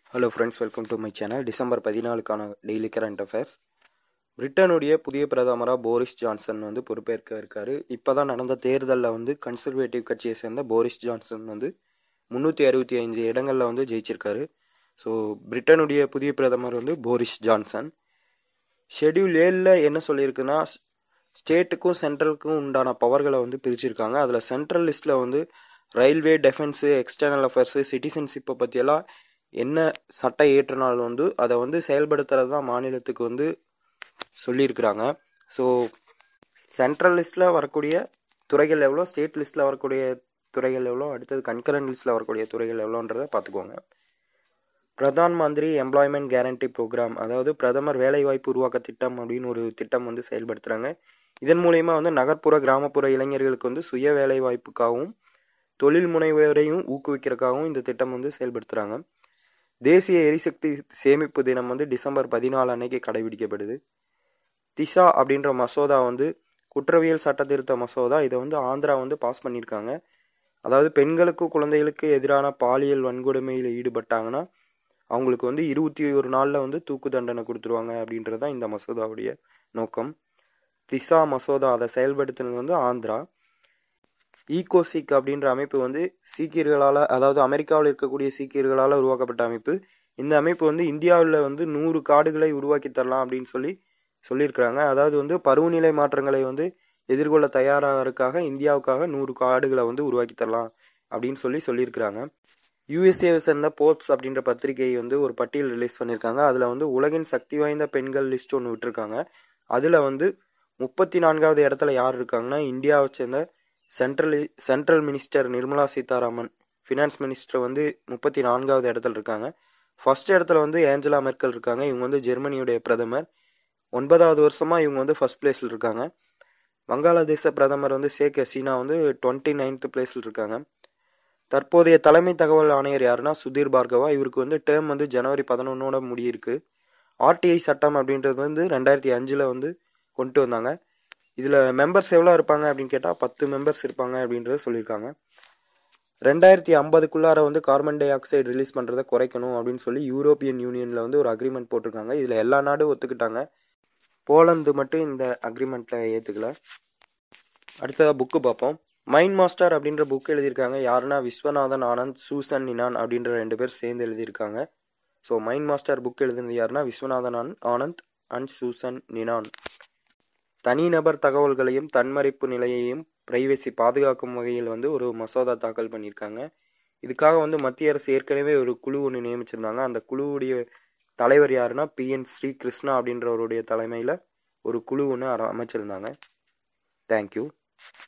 hello friends welcome to my channel December பதினாலுக்கான daily current affairs பிரிட்டனுடைய புதிய பிரதமராக போரிஸ் ஜான்சன் வந்து பொறுப்பேற்க இருக்காரு இப்போ தான் நடந்த தேர்தலில் வந்து கன்சர்வேட்டிவ் கட்சியை சேர்ந்த போரிஸ் ஜான்சன் வந்து முந்நூற்றி அறுபத்தி ஐந்து இடங்களில் வந்து ஜெயிச்சிருக்காரு ஸோ பிரிட்டனுடைய புதிய பிரதமர் வந்து போரிஸ் ஜான்சன் ஷெட்யூல் ஏழில் என்ன சொல்லியிருக்குன்னா ஸ்டேட்டுக்கும் சென்ட்ரலுக்கும் உண்டான பவர்களை வந்து பிரிச்சிருக்காங்க அதில் சென்ட்ரல் லிஸ்ட்டில் வந்து ரயில்வே டெஃபென்ஸு எக்ஸ்டர்னல் அஃபேர்ஸு சிட்டிசன்ஷிப்பை பற்றியெல்லாம் என்ன சட்டம் ஏற்றினாலும் வந்து அதை வந்து செயல்படுத்துறது தான் மாநிலத்துக்கு வந்து சொல்லியிருக்கிறாங்க ஸோ சென்ட்ரல் லிஸ்ட்டில் வரக்கூடிய துறைகள் எவ்வளோ ஸ்டேட் லிஸ்ட்டில் வரக்கூடிய துறைகள் எவ்வளோ அடுத்தது கன்கரண்ட் லிஸ்ட்டில் வரக்கூடிய துறைகள் எவ்வளோன்றதை பார்த்துக்கோங்க பிரதான் மந்திரி எம்ப்ளாய்மெண்ட் கேரண்டி ப்ரோக்ராம் அதாவது பிரதமர் வேலைவாய்ப்பு உருவாக்க திட்டம் அப்படின்னு ஒரு திட்டம் வந்து செயல்படுத்துகிறாங்க இதன் மூலயமா வந்து நகர்ப்புற கிராமப்புற இளைஞர்களுக்கு வந்து சுய வேலைவாய்ப்புக்காகவும் தொழில் முனைவோரையும் ஊக்குவிக்கிறதுக்காகவும் இந்த திட்டம் வந்து செயல்படுத்துகிறாங்க தேசிய எரிசக்தி சேமிப்பு தினம் வந்து டிசம்பர் பதினாலு அன்னைக்கு கடைபிடிக்கப்படுது திஷா அப்படின்ற மசோதா வந்து குற்றவியல் சட்ட திருத்த மசோதா இதை வந்து ஆந்திரா வந்து பாஸ் பண்ணியிருக்காங்க அதாவது பெண்களுக்கு குழந்தைகளுக்கு எதிரான பாலியல் வன்கொடுமையில் ஈடுபட்டாங்கன்னா அவங்களுக்கு வந்து இருபத்தி ஒரு நாளில் வந்து தூக்கு தண்டனை கொடுத்துருவாங்க அப்படின்றது தான் இந்த மசோதாவுடைய நோக்கம் திசா மசோதா அதை செயல்படுத்தினது வந்து ஆந்திரா ஈகோசிக் அப்படின்ற அமைப்பு வந்து சீக்கியர்களால் அதாவது அமெரிக்காவில் இருக்கக்கூடிய சீக்கியர்களால் உருவாக்கப்பட்ட அமைப்பு இந்த அமைப்பு வந்து இந்தியாவில் வந்து நூறு காடுகளை உருவாக்கி தரலாம் அப்படின்னு சொல்லி சொல்லியிருக்கிறாங்க அதாவது வந்து பருவநிலை மாற்றங்களை வந்து எதிர்கொள்ள தயாராகிறதுக்காக இந்தியாவுக்காக நூறு காடுகளை வந்து உருவாக்கி தரலாம் அப்படின்னு சொல்லி சொல்லியிருக்கிறாங்க யூஎஸ்ஏவை சேர்ந்த போர்ப்ஸ் அப்படின்ற பத்திரிகை வந்து ஒரு பட்டியல் ரிலீஸ் பண்ணியிருக்காங்க அதில் வந்து உலகின் சக்தி வாய்ந்த பெண்கள் லிஸ்ட் ஒன்று விட்டுருக்காங்க அதில் வந்து முப்பத்தி நான்காவது இடத்துல யார் இருக்காங்கன்னா இந்தியாவை சேர்ந்த central central minister Nirmala Sitharaman finance minister வந்து முப்பத்தி நான்காவது இடத்துல இருக்காங்க ஃபர்ஸ்ட் இடத்துல வந்து ஏஞ்சலா மெர்க்கல் இருக்காங்க இவங்க வந்து ஜெர்மனியுடைய பிரதமர் ஒன்பதாவது வருஷமாக இவங்க வந்து ஃபர்ஸ்ட் பிளேஸில் இருக்காங்க வங்காளதேச பிரதமர் வந்து ஷேக் ஹசீனா வந்து டுவெண்ட்டி நைன்த் பிளேஸில் இருக்காங்க தற்போதைய தலைமை தகவல் ஆணையர் யாருன்னா சுதீர் பார்கவா இவருக்கு வந்து டேர்ம் வந்து ஜனவரி பதினொன்னோட முடியிருக்கு ஆர்டிஐ சட்டம் அப்படின்றது வந்து ரெண்டாயிரத்தி அஞ்சில் வந்து கொண்டு வந்தாங்க இதில் மெம்பர்ஸ் எவ்வளோ இருப்பாங்க அப்படின்னு கேட்டால் பத்து மெம்பர்ஸ் இருப்பாங்க அப்படின்றத சொல்லியிருக்காங்க ரெண்டாயிரத்தி ஐம்பதுக்குள்ளார வந்து கார்பன் டை ஆக்சைடு ரிலீஸ் பண்ணுறதை குறைக்கணும் அப்படின்னு சொல்லி யூரோப்பியன் யூனியனில் வந்து ஒரு அக்ரிமெண்ட் போட்டிருக்காங்க இதில் எல்லா நாடும் ஒத்துக்கிட்டாங்க போலந்து மட்டும் இந்த அக்ரிமெண்ட்டில் ஏற்றுக்கல அடுத்ததாக புக்கு பார்ப்போம் மைண்ட் மாஸ்டர் அப்படின்ற புக் எழுதியிருக்காங்க யாருன்னா விஸ்வநாதன் ஆனந்த் சூசன் நினான் அப்படின்ற ரெண்டு பேர் சேர்ந்து எழுதியிருக்காங்க ஸோ மைண்ட் மாஸ்டர் புக் எழுதினது யாருன்னா விஸ்வநாதன் ஆனந்த் அண்ட் சூசன் நினான் தனிநபர் தகவல்களையும் தன்மறைப்பு நிலையையும் பிரைவசி பாதுகாக்கும் வகையில் வந்து ஒரு மசோதா தாக்கல் பண்ணியிருக்காங்க இதுக்காக வந்து மத்திய அரசு ஏற்கனவே ஒரு குழு ஒன்று நியமிச்சிருந்தாங்க அந்த குழுவுடைய தலைவர் யாருன்னா பி என் ஸ்ரீ கிருஷ்ணா அப்படின்றவருடைய தலைமையில் ஒரு குழு ஒன்று அமைச்சிருந்தாங்க தேங்க்யூ